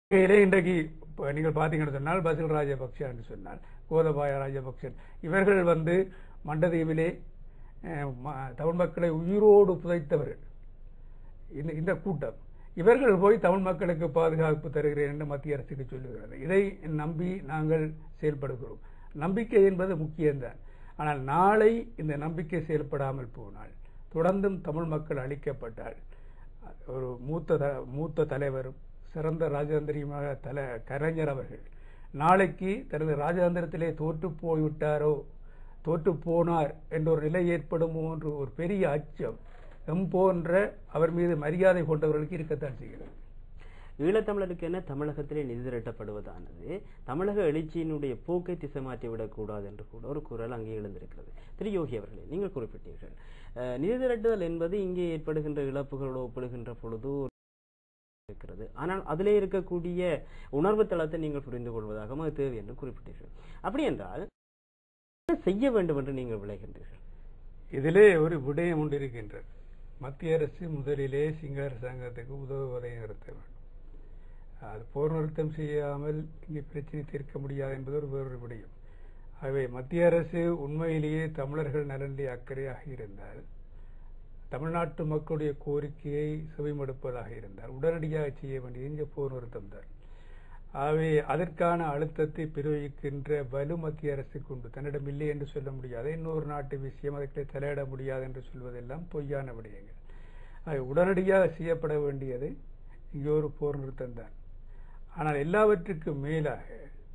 வகையிலே இன்றைக்கு இப்ப நீங்கள் பார்த்தீங்கன்னு சொன்னால் பசில் ராஜபக்ஷ என்று சொன்னால் கோதபாய ராஜபக்ஷன் இவர்கள் வந்து மண்டதீவிலே அஹ், ம- தமிழ் மக்களை உயிரோடு புதைத்தவர்கள் இந்த இந்த கூட்டம் இவர்கள் போய் தமிழ் மக்களுக்கு பாதுகாப்பு தருகிறேன் என்று மத்திய அரசுக்கு சொல்லுகிறது இதை நம்பி நாங்கள் செயல்படுகிறோம் நம்பிக்கை என்பது முக்கியம்தான் ஆனால் நாளை இந்த நம்பிக்கை செயல்படாமல் போனால் தொடர்ந்தும் தமிழ் மக்கள் அழிக்கப்பட்டால் ஒரு மூத்த த- மூத்த தலைவரும் சிறந்த ராஜதந்திரியுமாக தல கலைஞர் அவர்கள் நாளைக்கு தனது ராஜதந்திரத்திலே தோற்று போய்விட்டாரோ தோற்று போனார் என்ற ஒரு நிலை ஏற்படுமோ என்று ஒரு பெரிய அச்சம் எம் போன்ற அவர் மீது மரியாதை கொண்டவர்களுக்கு இருக்கத்தான் செய்கிறது ஈழத்தமிழருக்கு என தமிழகத்திலே நிதி திரட்டப்படுவதானது தமிழக எழுச்சியினுடைய போக்கை திசை மாற்றி விடக்கூடாது என்று கூட ஒரு குரல் அங்கே எழுந்திருக்கிறது திரு யோகி அவர்களே நீங்கள் குறிப்பிட்டீர்கள் அஹ், நிதி திரட்டுதல் என்பது இங்கே ஏற்படுகின்ற இழப்புகளோடு ஒப்பிடுகின்ற பொழுது இருக்கிறது ஆனால் அதிலே இருக்கக்கூடிய உணர்வு தளத்தை நீங்கள் புரிந்து கொள்வதாகவும் அது தேவை என்று குறிப்பிட்டீர்கள் அப்படி என்றால் என்ன செய்ய வேண்டும் என்று நீங்கள் விளைகின்றீர்கள் இதிலே ஒரு விடயம் ஒன்று இருக்கின்றது மத்திய அரசு முதலிலே சிங்கள அரசாங்கத்துக்கு உதவுவதை நிறுத்த வேண்டும் அது போர் நிறுத்தம் செய்யாமல் இங்கே பிரச்சனை தீர்க்க முடியாது என்பது ஒரு வேறொரு விடயம் ஆகவே மத்திய அரசு உண்மையிலேயே தமிழர்கள் நலனிலே அக்கறையாக இருந்தால் தமிழ்நாட்டு மக்களுடைய கோரிக்கையை செவிமடுப்பதாக இருந்தால் உடனடியாக செய்ய வேண்டியது இங்கே போர் நிறுத்தம் தான் ஆகவே அதற்கான அழுத்தத்தை பிரயோகிக்கின்ற வலு மத்திய அரசுக்கு உண்டு தன்னிடம் இல்லை என்று சொல்ல முடியாது இன்னொரு நாட்டு விஷயம் அதற்கு தலையிட முடியாது என்று சொல்வதெல்லாம் பொய்யான விடயங்கள் ஆகவே உடனடியாக செய்யப்பட வேண்டியது இங்கே ஒரு போர் நிறுத்தம் தான் ஆனால் எல்லாவற்றுக்கும் மேலாக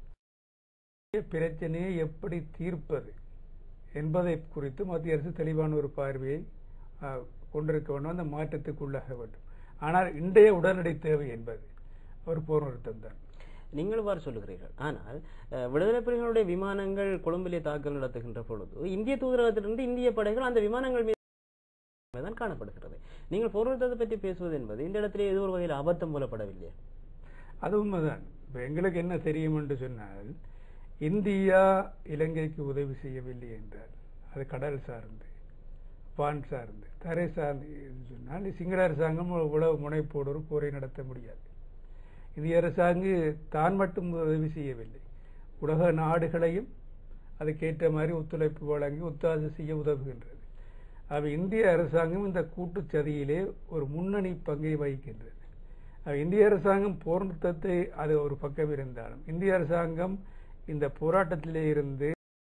பிரச்சனையை எப்படி தீர்ப்பது என்பதை குறித்து மத்திய அரசு தெளிவான ஒரு பார்வையை ஆஹ், கொண்டிருக்க வேண்டும் அந்த மாற்றத்துக்குள்ளாக வேண்டும் ஆனால் இன்றைய உடனடி தேவை என்பது ஒரு போர் நிறுத்தம் தான் நீங்கள் இவ்வாறு சொல்லுகிறீர்கள் ஆனால் அஹ், விடுதலை புலிகளுடைய விமானங்கள் கொழும்பிலே தாக்கல் நடத்துகின்ற பொழுது இந்திய தூதரகத்திலிருந்து இந்திய படைகள் அந்த விமானங்கள் மீது தான் காணப்படுகிறது நீங்கள் பொருளாதாரத்தை பற்றி பேசுவது என்பது இந்த இடத்திலே ஏதோ ஒரு வகையில் அபத்தம் போலப்படவில்லை அது உண்மைதான் இப்ப எங்களுக்கு என்ன தெரியும் என்று சொன்னால் இந்தியா இலங்கைக்கு உதவி செய்யவில்லை என்றால் அது கடல் சார்ந்து பான் சார்ந்து தரை சார்ந்து என்று சொன்னால் சிங்கள அரசாங்கம் உளவு முனைப்போடு ஒரு போரை நடத்த முடியாது இந்திய அரசாங்கம் தான் மட்டும் உதவி செய்யவில்லை உலக நாடுகளையும் அதுக்கேற்ற மாதிரி ஒத்துழைப்பு வழங்கி ஒத்தாசை செய்ய உதவுகின்றது ஆக இந்திய அரசாங்கம் இந்த கூட்டுச் சதியிலே ஒரு முன்னணி பங்கை வகிக்கின்றது ஆக இந்திய அரசாங்கம் போர் நிறுத்தத்தை அது ஒரு பக்கம் இருந்தாலும் இந்திய அரசாங்கம் இந்த போராட்டத்திலே இருந்து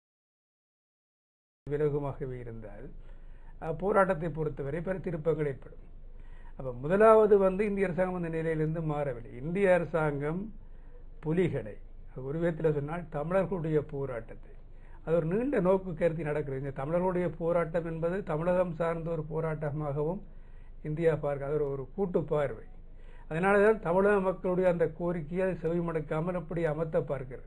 விலகுமாகவே இருந்தால் அஹ், போராட்டத்தை பொறுத்தவரை பல திருப்பங்கள் ஏற்படும் அப்ப முதலாவது வந்து இந்திய அரசாங்கம் அந்த நிலையிலிருந்து மாறவில்லை இந்திய அரசாங்கம் புலிகளை அது ஒரு விதத்தில் சொன்னால் தமிழர்களுடைய போராட்டத்தை அது ஒரு நீண்ட நோக்கு கருதி நடக்கிறது இந்த தமிழர்களுடைய போராட்டம் என்பது தமிழகம் சார்ந்த ஒரு போராட்டமாகவும் இந்தியா பார்க்க அது ஒரு- ஒரு கூட்டு பார்வை அதனால தான் தமிழக மக்களுடைய அந்த கோரிக்கையை அது செவிமடுக்காமல் அப்படி அமர்த்த பார்க்கிறது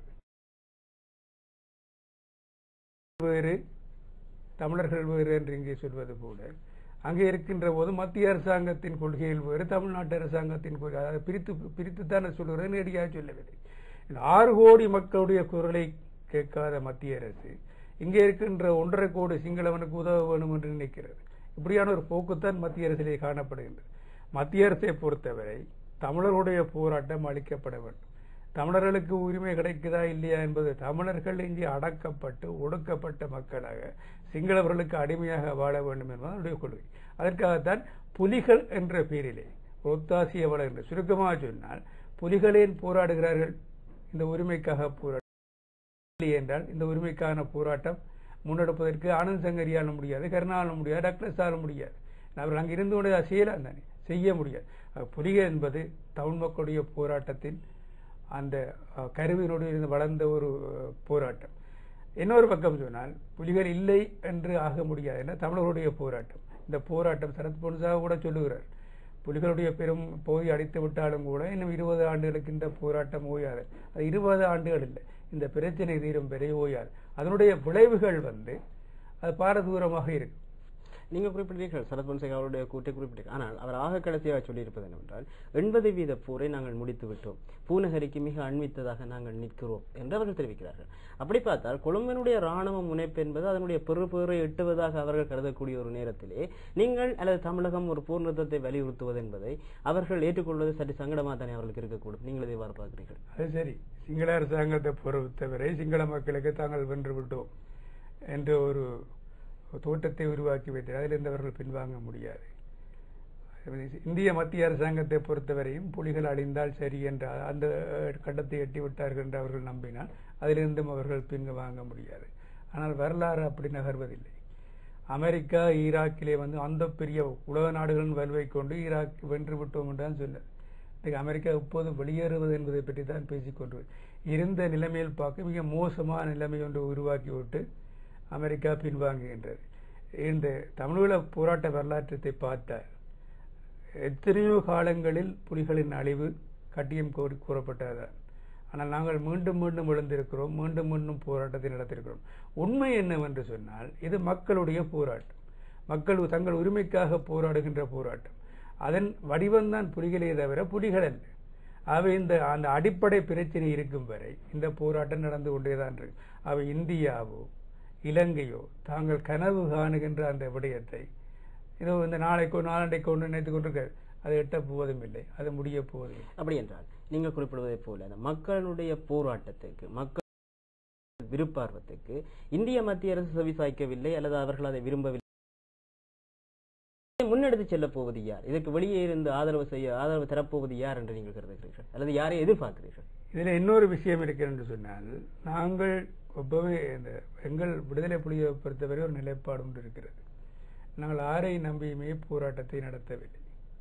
வேறு தமிழர்கள் வேறு என்று இங்கே சொல்வது போல அங்கே இருக்கின்ற போது மத்திய அரசாங்கத்தின் கொள்கைகள் வேறு தமிழ்நாட்டு அரசாங்கத்தின் கொள்கை அதாவது பிரித்து பிரித்துத்தான் சொல்லுகிறது நேரடியாக சொல்லவில்லை இந்த ஆறு கோடி மக்களுடைய குரலை கேட்காத மத்திய அரசு இங்கே இருக்கின்ற ஒன்றரை கோடி சிங்களவனுக்கு உதவ வேண்டும் என்று நினைக்கிறது இப்படியான ஒரு போக்குத்தான் மத்திய அரசிலே காணப்படுகின்றது மத்திய அரசை பொறுத்தவரை தமிழர்களுடைய போராட்டம் அளிக்கப்பட வேண்டும் தமிழர்களுக்கு உரிமை கிடைக்குதா இல்லையா என்பது தமிழர்கள் இங்கே அடக்கப்பட்டு ஒடுக்கப்பட்ட மக்களாக சிங்களவர்களுக்கு அடிமையாக வாழ வேண்டும் என்பது அவருடைய கொள்கை அதற்காகத்தான் புலிகள் என்ற பெயரிலே ஒத்தாசிய வள என்று சுருக்கமாக சொன்னால் புலிகளேன் போராடுகிறார்கள் இந்த உரிமைக்காக போராட இல்லை என்றால் இந்த உரிமைக்கான போராட்டம் முன்னெடுப்பதற்கு ஆனந்த் சங்கரியால முடியாது கருணால முடியாது டாக்டர்ஸால முடியாது அவர் அங்கே இருந்து கொண்டு அதை செய்யலாம் தானே செய்ய முடியாது அஹ் புலிகள் என்பது தமிழ் மக்களுடைய போராட்டத்தின் அந்த அஹ், கருவினோடு இருந்து வளர்ந்த ஒரு அஹ், போராட்டம் இன்னொரு பக்கம் சொன்னால் புலிகள் இல்லை என்று ஆக முடியாது என தமிழர்களுடைய போராட்டம் இந்த போராட்டம் சரத் பொன்சாக கூட சொல்லுகிறார் புலிகளுடைய பெரும் போய் அடித்து விட்டாலும் கூட இன்னும் இருபது ஆண்டுகளுக்கு இந்த போராட்டம் ஓயாது அது இருபது ஆண்டுகள் இல்லை இந்த பிரச்சனை தீரும் பெரிய ஓயாது அதனுடைய விளைவுகள் வந்து அது பாரதூரமாக இருக்கும் நீங்கள் குறிப்பிட்டீர்கள் சரத் பொன்சேகா அவருடைய கூட்டை குறிப்பிட்டீர்கள் ஆனால் அவர் ஆக கடைசியாக சொல்லியிருப்பது என்னவென்றால் எண்பது வீத போரை நாங்கள் முடித்து விட்டோம் பூநகரிக்கு மிக அண்மித்ததாக நாங்கள் நிற்கிறோம் என்று அவர்கள் தெரிவிக்கிறார்கள் அப்படி பார்த்தால் கொழும்பினுடைய ராணுவ முனைப்பு என்பது அதனுடைய பெறுபேறை எட்டுவதாக அவர்கள் கருதக்கூடிய ஒரு நேரத்திலே நீங்கள் அல்லது தமிழகம் ஒரு பூர்ணத்தை வலியுறுத்துவது என்பதை அவர்கள் ஏற்றுக்கொள்வது சற்று சங்கடமாக தானே அவர்களுக்கு இருக்கக்கூடும் நீங்கள் இதை எவ்வாறு பார்க்கிறீர்கள் அது சரி சிங்கள அரசாங்கத்தை பொறுத்தவரை சிங்கள மக்களுக்கு தாங்கள் வென்று விட்டோம் என்ற ஒரு தோட்டத்தை உருவாக்கி வைத்தார் அதிலிருந்து அவர்கள் பின்வாங்க முடியாது இந்திய மத்திய அரசாங்கத்தை பொறுத்தவரையும் புலிகள் அழிந்தால் சரி என்ற அந்த கட்டத்தை எட்டி விட்டார்கள் என்று அவர்கள் நம்பினால் அதிலிருந்தும் அவர்கள் பின்வாங்க முடியாது ஆனால் வரலாறு அப்படி நகர்வதில்லை அமெரிக்கா ஈராக்கிலே வந்து அந்த பெரிய உலக நாடுகளின் வலுவை கொண்டு ஈராக் வென்று விட்டோம் என்று தான் சொன்னது இன்றைக்கு அமெரிக்கா இப்போது வெளியேறுவது என்பதை பற்றி தான் பேசிக்கொண்டு இருந்த நிலைமையில் பார்க்க மிக மோசமான நிலைமை ஒன்று உருவாக்கிவிட்டு அமெரிக்கா பின்வாங்குகின்றது இந்த தமிழீழ போராட்ட வரலாற்றத்தை பார்த்தால் எத்தனையோ காலங்களில் புலிகளின் அழிவு கட்டியம் கோரி கூறப்பட்டதுதான் ஆனால் நாங்கள் மீண்டும் மீண்டும் எழுந்திருக்கிறோம் மீண்டும் மீண்டும் போராட்டத்தை நடத்தியிருக்கிறோம் உண்மை என்னவென்று சொன்னால் இது மக்களுடைய போராட்டம் மக்கள் தங்கள் உரிமைக்காக போராடுகின்ற போராட்டம் அதன் வடிவம்தான் புலிகளே தவிர புலிகள் அல்ல அவை இந்த அந்த அடிப்படை பிரச்சனை இருக்கும் வரை இந்த போராட்டம் நடந்து கொண்டேதான் இருக்கு அவை இந்தியாவோ இலங்கையோ தாங்கள் கனவு காணுகின்ற அந்த விடயத்தை இதோ இந்த நாளைக்கோ நாளண்டைக்கோ ஒன்று நினைத்துக் கொண்டிருக்க அது எட்ட போவதும் இல்லை அது முடிய போவதும் இல்லை அப்படி என்றால் நீங்கள் குறிப்பிடுவதைப் போல அந்த மக்களுடைய போராட்டத்துக்கு மக்கள் விருப்பார்வத்துக்கு இந்திய மத்திய அரசு செவிசாய்க்கவில்லை அல்லது அவர்கள் அதை விரும்பவில்லை முன்னெடுத்து செல்ல போவது யார் இதற்கு வெளியே இருந்து ஆதரவு செய்ய ஆதரவு தரப்போவது யார் என்று நீங்கள் கருதுகிறீர்கள் அல்லது யாரை எதிர்பார்க்கிறீர்கள் இதில் இன்னொரு விஷயம் இருக்கிறது என்று சொன்னால் நாங்கள் எப்பவே இந்த எங்கள் விடுதலை புலியை பொறுத்தவரை ஒரு நிலைப்பாடு ஒன்று இருக்கிறது நாங்கள் ஆரை நம்பியுமே போராட்டத்தை நடத்தவில்லை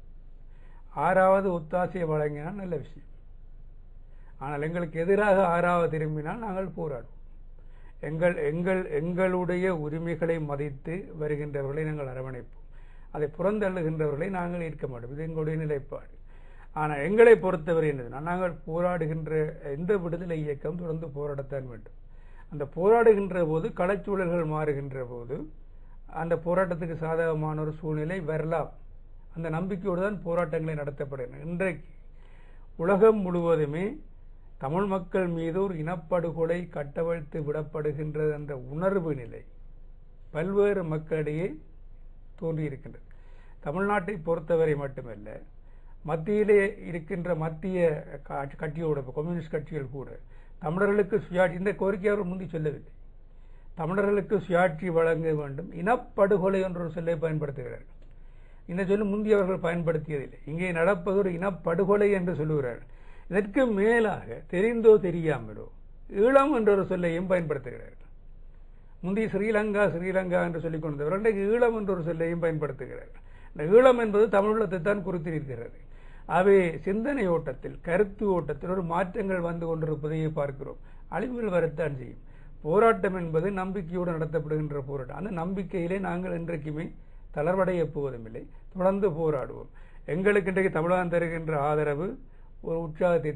ஆறாவது ஒத்தாசையை வழங்கினால் நல்ல விஷயம் ஆனால் எங்களுக்கு எதிராக ஆறாவது திரும்பினால் நாங்கள் போராடுவோம் எங்கள் எங்கள் எங்களுடைய உரிமைகளை மதித்து வருகின்றவர்களை நாங்கள் அரவணைப்போம் அதை புறந்தள்ளுகின்றவர்களை நாங்கள் ஏற்க மாட்டோம் இது எங்களுடைய நிலைப்பாடு ஆனால் எங்களை பொறுத்தவரை என்னதுன்னா நாங்கள் போராடுகின்ற எந்த விடுதலை இயக்கம் தொடர்ந்து போராடத்தான் வேண்டும் அந்த போராடுகின்ற போது களச்சூழல்கள் மாறுகின்ற போது அந்த போராட்டத்துக்கு சாதகமான ஒரு சூழ்நிலை வரலாம் அந்த நம்பிக்கையோடு தான் போராட்டங்களை நடத்தப்படுகின்றன இன்றைக்கு உலகம் முழுவதுமே தமிழ் மக்கள் மீது ஒரு இனப்படுகொலை கட்டவிழ்த்து விடப்படுகின்றது என்ற உணர்வு நிலை பல்வேறு மக்களிடையே தோன்றியிருக்கின்றது தமிழ்நாட்டை பொறுத்தவரை மட்டுமல்ல மத்தியிலே இருக்கின்ற மத்திய கட்சியோட கம்யூனிஸ்ட் கட்சிகள் கூட தமிழர்களுக்கு சுயாட்சி இந்த கோரிக்கை அவர் முந்தி சொல்லவில்லை தமிழர்களுக்கு சுயாட்சி வழங்க வேண்டும் இனப்படுகொலை என்ற ஒரு சொல்லை பயன்படுத்துகிறார்கள் இந்த சொல்லு முந்தி அவர்கள் பயன்படுத்தியதில்லை இங்கே நடப்பது ஒரு இனப்படுகொலை என்று சொல்லுகிறார்கள் இதற்கு மேலாக தெரிந்தோ தெரியாமலோ ஈழம் என்ற ஒரு சொல்லையும் பயன்படுத்துகிறார்கள் முந்தி ஸ்ரீலங்கா ஸ்ரீலங்கா என்று சொல்லிக் கொண்டவர்கள் இன்றைக்கு ஈழம் என்ற ஒரு சொல்லையும் பயன்படுத்துகிறார்கள் இந்த ஈழம் என்பது தமிழத்தை தான் குறித்திருக்கிறது அவை சிந்தனை ஓட்டத்தில் கருத்து ஓட்டத்தில் ஒரு மாற்றங்கள் வந்து கொண்டிருப்பதையே பார்க்கிறோம் அழிவுகள் வரத்தான் செய்யும் போராட்டம் என்பது நம்பிக்கையோடு நடத்தப்படுகின்ற போராட்டம் அந்த நம்பிக்கையிலே நாங்கள் இன்றைக்குமே தளர்வடைய போவதுமில்லை தொடர்ந்து போராடுவோம் எங்களுக்கு இன்றைக்கு தமிழகம் தருகின்ற ஆதரவு ஒரு உற்சாகத்தை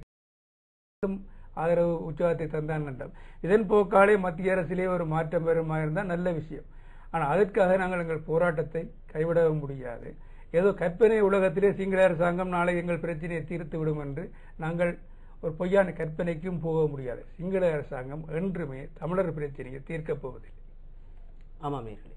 ஆதரவு உற்சாகத்தை தந்தான் கண்டோம் இதன் போக்காலே மத்திய அரசிலே ஒரு மாற்றம் வருமா இருந்தால் நல்ல விஷயம் ஆனால் அதற்காக நாங்கள் எங்கள் போராட்டத்தை கைவிடவும் முடியாது ஏதோ கற்பனை உலகத்திலே சிங்கள அரசாங்கம் நாளை எங்கள் பிரச்சனையை தீர்த்து விடும் என்று நாங்கள் ஒரு பொய்யான கற்பனைக்கும் போக முடியாது சிங்கள அரசாங்கம் என்றுமே தமிழர் பிரச்சனையை தீர்க்கப் போவதில்லை ஆமாம் நேர்களே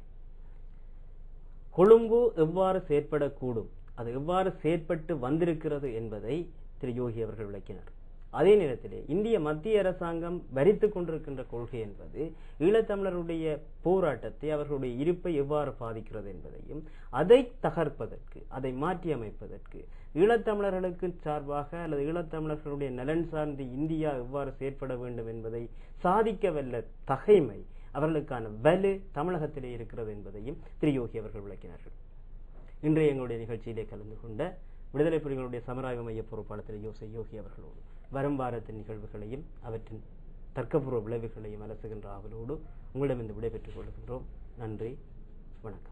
கொழும்பு எவ்வாறு செயற்படக்கூடும் அது எவ்வாறு செயற்பட்டு வந்திருக்கிறது என்பதை திரு யோகி அவர்கள் விளக்கினார் அதே நேரத்திலே இந்திய மத்திய அரசாங்கம் வரித்துக் கொண்டிருக்கின்ற கொள்கை என்பது ஈழத்தமிழருடைய போராட்டத்தை அவர்களுடைய இருப்பை எவ்வாறு பாதிக்கிறது என்பதையும் அதை தகர்ப்பதற்கு அதை மாற்றி அமைப்பதற்கு ஈழத்தமிழர்களுக்கு சார்பாக அல்லது ஈழத்தமிழர்களுடைய நலன் சார்ந்து இந்தியா எவ்வாறு செயற்பட வேண்டும் என்பதை சாதிக்க வல்ல தகைமை அவர்களுக்கான வலு தமிழகத்திலே இருக்கிறது என்பதையும் திரு யோகி அவர்கள் விளக்கினார்கள் இன்றைய எங்களுடைய நிகழ்ச்சியிலே கலந்து கொண்ட விடுதலை புலிகளுடைய சமராய்வு மைய பொறுப்பாளர் திரு யோசை யோகி அவர்களோடு வரும் வாரத்தின் நிகழ்வுகளையும் அவற்றின் தர்க்கபூர்வ விளைவுகளையும் அலசுகின்ற ஆவலோடு உங்களிடம் இந்த விடைபெற்றுக் கொள்கின்றோம் நன்றி வணக்கம்